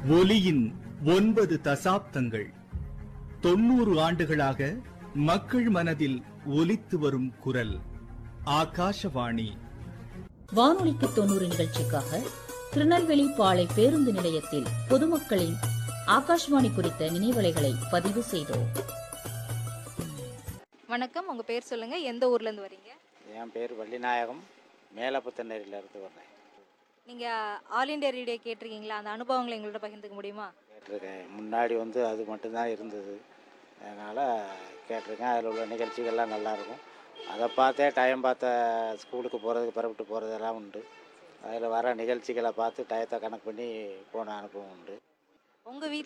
ஒலியின் ஒன்பது தசாப்தங்கள் தொண்ணூறு ஆண்டுகளாக மக்கள் மனதில் ஒலித்து வரும் குரல் ஆகாஷவாணி வானொலிக்கு தொண்ணூறு நிகழ்ச்சிக்காக திருநெல்வேலி பாளை பேருந்து நிலையத்தில் பொதுமக்களின் ஆகாஷ்வாணி குறித்த நினைவலைகளை பதிவு செய்தோம் வணக்கம் உங்கள் பேர் சொல்லுங்கள் எந்த ஊர்லேருந்து வரீங்க என் பேர் வள்ளிநாயகம் மேலப்புத்தநேரியில இருந்து வர்றேன் நீங்கள் ஆல் இண்டியா ரேடியோ கேட்டிருக்கீங்களா அந்த அனுபவங்களை எங்களோட பகிர்ந்துக்க முடியுமா கேட்டிருக்கேன் முன்னாடி வந்து அது மட்டும்தான் இருந்தது அதனால் கேட்டிருக்கேன் அதில் உள்ள நிகழ்ச்சிகள்லாம் நல்லாயிருக்கும் அதை பார்த்தே டைம் பார்த்த ஸ்கூலுக்கு போகிறதுக்கு புறப்பட்டு போகிறதெல்லாம் உண்டு அதில் வர நிகழ்ச்சிகளை பார்த்து டயத்தை கணக்கு பண்ணி போன அனுபவம் உண்டு உங்கள் வீட்டில்